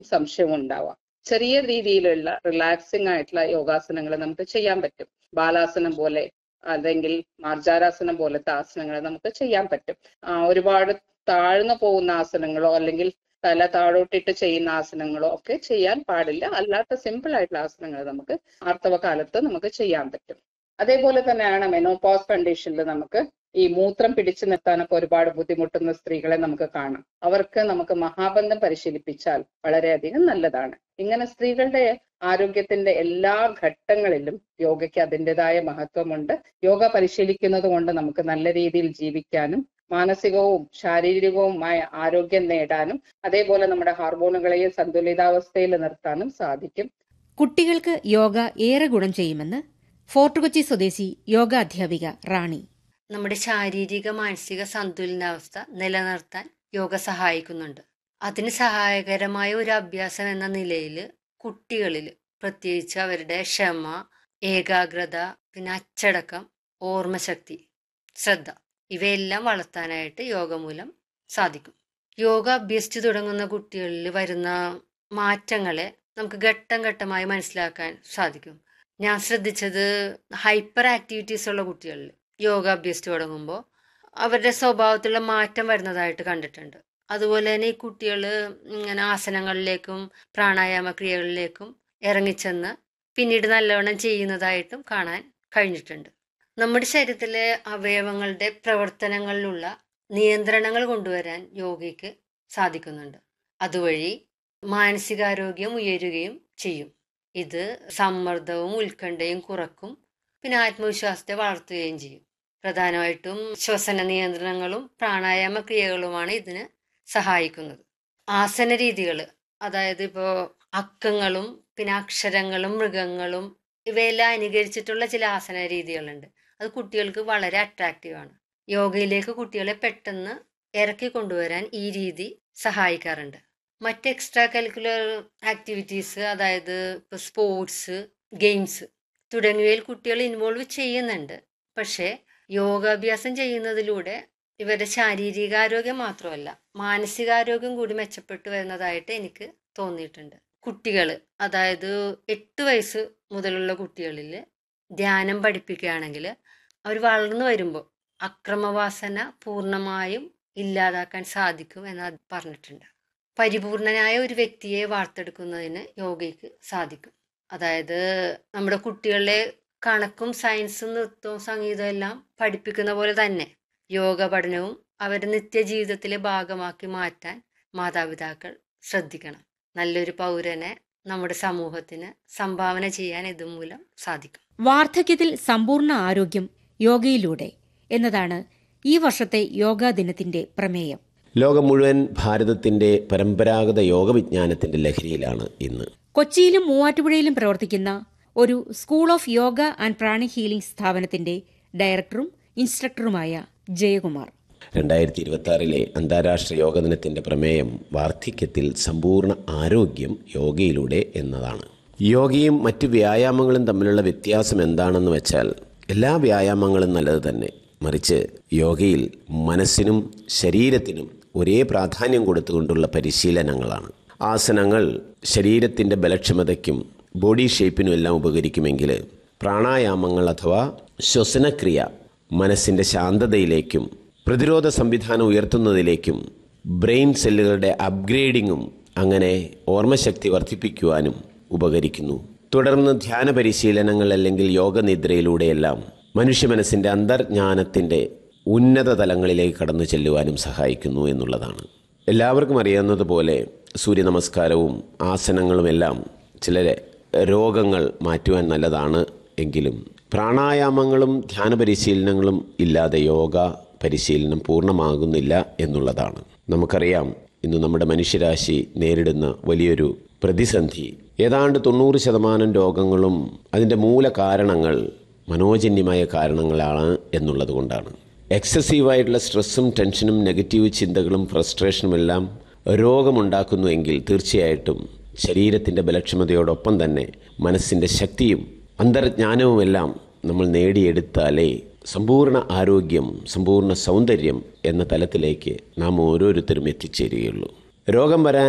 സംശയവും ഉണ്ടാവാം ചെറിയ രീതിയിലുള്ള റിലാക്സിംഗ് ആയിട്ടുള്ള യോഗാസനങ്ങൾ നമുക്ക് ചെയ്യാൻ പറ്റും ബാലാസനം പോലെ അല്ലെങ്കിൽ മാർജാരാസനം പോലത്തെ ആസനങ്ങൾ നമുക്ക് ചെയ്യാൻ പറ്റും ആ, ഒരുപാട് താഴ്ന്നു പോകുന്ന ആസനങ്ങളോ അല്ലെങ്കിൽ തല താഴോട്ടിട്ട് ചെയ്യുന്ന ആസനങ്ങളോ ഒക്കെ ചെയ്യാൻ പാടില്ല അല്ലാത്ത സിമ്പിൾ ആയിട്ടുള്ള ആസനങ്ങൾ നമുക്ക് ആർത്തവ കാലത്ത് നമുക്ക് ചെയ്യാൻ പറ്റും അതേപോലെ തന്നെയാണ് മെനോപോസ് കണ്ടീഷനിൽ നമുക്ക് ഈ മൂത്രം പിടിച്ചു നിർത്താനൊക്കെ ഒരുപാട് ബുദ്ധിമുട്ടുന്ന സ്ത്രീകളെ നമുക്ക് കാണാം അവർക്ക് നമുക്ക് മഹാബന്ധം പരിശീലിപ്പിച്ചാൽ വളരെയധികം നല്ലതാണ് ഇങ്ങനെ സ്ത്രീകളുടെ ആരോഗ്യത്തിന്റെ എല്ലാ ഘട്ടങ്ങളിലും യോഗയ്ക്ക് അതിൻ്റെതായ മഹത്വമുണ്ട് യോഗ പരിശീലിക്കുന്നത് കൊണ്ട് നമുക്ക് നല്ല രീതിയിൽ ജീവിക്കാനും മാനസികവും ശാരീരികവുമായ ആരോഗ്യം നേടാനും അതേപോലെ നമ്മുടെ ഹാർമോണുകളെയും സന്തുലിതാവസ്ഥയിൽ നിർത്താനും സാധിക്കും കുട്ടികൾക്ക് യോഗ ഏറെ ഗുണം ചെയ്യുമെന്ന് ഫോർട്ട് കൊച്ചി സ്വദേശി യോഗ അധ്യാപിക റാണി നമ്മുടെ ശാരീരിക മാനസിക സന്തുലനാവസ്ഥ നിലനിർത്താൻ യോഗ സഹായിക്കുന്നുണ്ട് അതിന് സഹായകരമായ ഒരു അഭ്യാസം എന്ന നിലയിൽ കുട്ടികളിൽ പ്രത്യേകിച്ച് അവരുടെ ക്ഷമ ഏകാഗ്രത പിന്നെ അച്ചടക്കം ഓർമ്മശക്തി ശ്രദ്ധ ഇവയെല്ലാം വളർത്താനായിട്ട് യോഗ മൂലം സാധിക്കും യോഗ അഭ്യസിച്ചു തുടങ്ങുന്ന കുട്ടികളിൽ വരുന്ന മാറ്റങ്ങളെ നമുക്ക് ഘട്ടം ഘട്ടമായി മനസ്സിലാക്കാൻ സാധിക്കും ഞാൻ ശ്രദ്ധിച്ചത് ഹൈപ്പർ ആക്ടിവിറ്റീസ് ഉള്ള കുട്ടികളിൽ യോഗ അഭ്യസിച്ചു തുടങ്ങുമ്പോൾ അവരുടെ സ്വഭാവത്തിലുള്ള മാറ്റം വരുന്നതായിട്ട് കണ്ടിട്ടുണ്ട് അതുപോലെ തന്നെ ഈ കുട്ടികൾ ഇങ്ങനെ ആസനങ്ങളിലേക്കും പ്രാണായാമ ക്രിയകളിലേക്കും ഇറങ്ങിച്ചെന്ന് പിന്നീട് നല്ലവണ്ണം ചെയ്യുന്നതായിട്ടും കാണാൻ കഴിഞ്ഞിട്ടുണ്ട് നമ്മുടെ ശരീരത്തിലെ അവയവങ്ങളുടെ പ്രവർത്തനങ്ങളിലുള്ള നിയന്ത്രണങ്ങൾ കൊണ്ടുവരാൻ യോഗയ്ക്ക് സാധിക്കുന്നുണ്ട് അതുവഴി മാനസികാരോഗ്യം ഉയരുകയും ചെയ്യും ഇത് സമ്മർദ്ദവും ഉത്കണ്ഠയും കുറക്കും പിന്നെ ആത്മവിശ്വാസത്തെ വളർത്തുകയും ചെയ്യും പ്രധാനമായിട്ടും ശ്വസന നിയന്ത്രണങ്ങളും പ്രാണായാമ ക്രിയകളുമാണ് ഇതിന് സഹായിക്കുന്നത് ആസന രീതികൾ അതായത് ഇപ്പോൾ അക്കങ്ങളും പിന്നെ അക്ഷരങ്ങളും മൃഗങ്ങളും ഇവയെല്ലാം അനുകരിച്ചിട്ടുള്ള ചില ആസന രീതികളുണ്ട് അത് കുട്ടികൾക്ക് വളരെ അട്രാക്റ്റീവാണ് യോഗയിലേക്ക് കുട്ടികളെ പെട്ടെന്ന് ഇറക്കി കൊണ്ടുവരാൻ ഈ രീതി സഹായിക്കാറുണ്ട് മറ്റ് എക്സ്ട്രാ കരിക്കുലർ ആക്ടിവിറ്റീസ് അതായത് ഇപ്പോൾ സ്പോർട്സ് ഗെയിംസ് തുടങ്ങിയവയിൽ കുട്ടികൾ ഇൻവോൾവ് ചെയ്യുന്നുണ്ട് പക്ഷേ യോഗാഭ്യാസം ചെയ്യുന്നതിലൂടെ ഇവരുടെ ശാരീരികാരോഗ്യം മാത്രമല്ല മാനസികാരോഗ്യം കൂടി മെച്ചപ്പെട്ടു വരുന്നതായിട്ട് എനിക്ക് തോന്നിയിട്ടുണ്ട് കുട്ടികൾ അതായത് എട്ട് വയസ്സ് മുതലുള്ള കുട്ടികളിൽ ധ്യാനം പഠിപ്പിക്കുകയാണെങ്കിൽ അവർ വളർന്നു വരുമ്പോൾ അക്രമവാസന പൂർണ്ണമായും ഇല്ലാതാക്കാൻ സാധിക്കും എന്ന് അത് പറഞ്ഞിട്ടുണ്ട് പരിപൂർണനായ ഒരു വ്യക്തിയെ വാർത്തെടുക്കുന്നതിന് യോഗയ്ക്ക് സാധിക്കും അതായത് നമ്മുടെ കുട്ടികളെ കണക്കും സയൻസും നൃത്തവും സംഗീതവും എല്ലാം പഠിപ്പിക്കുന്ന പോലെ തന്നെ യോഗ പഠനവും അവരുടെ നിത്യജീവിതത്തിലെ ഭാഗമാക്കി മാറ്റാൻ മാതാപിതാക്കൾ ശ്രദ്ധിക്കണം നല്ലൊരു പൗരനെ നമ്മുടെ സമൂഹത്തിന് സംഭാവന ചെയ്യാൻ ഇതുമൂലം സാധിക്കും വാർദ്ധക്യത്തിൽ സമ്പൂർണ്ണ ആരോഗ്യം യോഗയിലൂടെ എന്നതാണ് ഈ വർഷത്തെ യോഗാ ദിനത്തിന്റെ പ്രമേയം ലോകം മുഴുവൻ ഭാരതത്തിന്റെ പരമ്പരാഗത യോഗ വിജ്ഞാനത്തിന്റെ ലഹരിയിലാണ് ഇന്ന് കൊച്ചിയിലും മൂവാറ്റുപുഴയിലും പ്രവർത്തിക്കുന്ന ഒരു school of yoga and pranic healing സ്ഥാപനത്തിന്റെ ഡയറക്ടറും ഇൻസ്ട്രക്ടറുമായ ജയകുമാർ രണ്ടായിരത്തി ഇരുപത്തി ആറിലെ അന്താരാഷ്ട്ര യോഗ ദിനത്തിന്റെ പ്രമേയം വാർദ്ധക്യത്തിൽ സമ്പൂർണ്ണ ആരോഗ്യം യോഗയിലൂടെ എന്നതാണ് യോഗയും മറ്റ് വ്യായാമങ്ങളും തമ്മിലുള്ള വ്യത്യാസം എന്താണെന്ന് വെച്ചാൽ എല്ലാ വ്യായാമങ്ങളും നല്ലത് തന്നെ മറിച്ച് യോഗയിൽ മനസ്സിനും ശരീരത്തിനും ഒരേ പ്രാധാന്യം കൊടുത്തുകൊണ്ടുള്ള പരിശീലനങ്ങളാണ് ആസനങ്ങൾ ശരീരത്തിൻ്റെ ബലക്ഷമതയ്ക്കും ബോഡി ഷേപ്പിനും എല്ലാം ഉപകരിക്കുമെങ്കിൽ പ്രാണായാമങ്ങൾ അഥവാ ശ്വസനക്രിയ മനസ്സിൻ്റെ ശാന്തതയിലേക്കും പ്രതിരോധ സംവിധാനം ഉയർത്തുന്നതിലേക്കും ബ്രെയിൻ സെല്ലുകളുടെ അപ്ഗ്രേഡിങ്ങും അങ്ങനെ ഓർമ്മശക്തി വർദ്ധിപ്പിക്കുവാനും ഉപകരിക്കുന്നു തുടർന്ന് ധ്യാന പരിശീലനങ്ങൾ അല്ലെങ്കിൽ യോഗനിദ്രയിലൂടെയെല്ലാം മനുഷ്യ മനസ്സിൻ്റെ അന്തർജ്ഞാനത്തിൻ്റെ ഉന്നത തലങ്ങളിലേക്ക് കടന്നു ചെല്ലുവാനും സഹായിക്കുന്നു എന്നുള്ളതാണ് എല്ലാവർക്കും അറിയാവുന്നതുപോലെ സൂര്യ നമസ്കാരവും ആസനങ്ങളുമെല്ലാം ചില രോഗങ്ങൾ മാറ്റുവാൻ നല്ലതാണ് എങ്കിലും പ്രാണായാമങ്ങളും ധ്യാന പരിശീലനങ്ങളും ഇല്ലാതെ യോഗ പരിശീലനം പൂർണ്ണമാകുന്നില്ല എന്നുള്ളതാണ് നമുക്കറിയാം ഇന്ന് നമ്മുടെ മനുഷ്യരാശി നേരിടുന്ന വലിയൊരു പ്രതിസന്ധി ഏതാണ്ട് തൊണ്ണൂറ് ശതമാനം രോഗങ്ങളും അതിൻ്റെ മൂല കാരണങ്ങൾ മനോജന്യമായ കാരണങ്ങളാണ് എന്നുള്ളത് കൊണ്ടാണ് എക്സസീവായിട്ടുള്ള സ്ട്രെസ്സും ടെൻഷനും നെഗറ്റീവ് ചിന്തകളും ഫ്രസ്ട്രേഷനും എല്ലാം രോഗമുണ്ടാക്കുന്നുവെങ്കിൽ തീർച്ചയായിട്ടും ശരീരത്തിൻ്റെ ബലക്ഷമതയോടൊപ്പം തന്നെ മനസ്സിൻ്റെ ശക്തിയും അന്തർജ്ഞാനവുമെല്ലാം നമ്മൾ നേടിയെടുത്താലേ സമ്പൂർണ്ണ ആരോഗ്യം സമ്പൂർണ്ണ സൗന്ദര്യം എന്ന തലത്തിലേക്ക് നാം ഓരോരുത്തരും എത്തിച്ചേരുകയുള്ളൂ രോഗം വരാൻ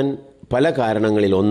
പല കാരണങ്ങളിൽ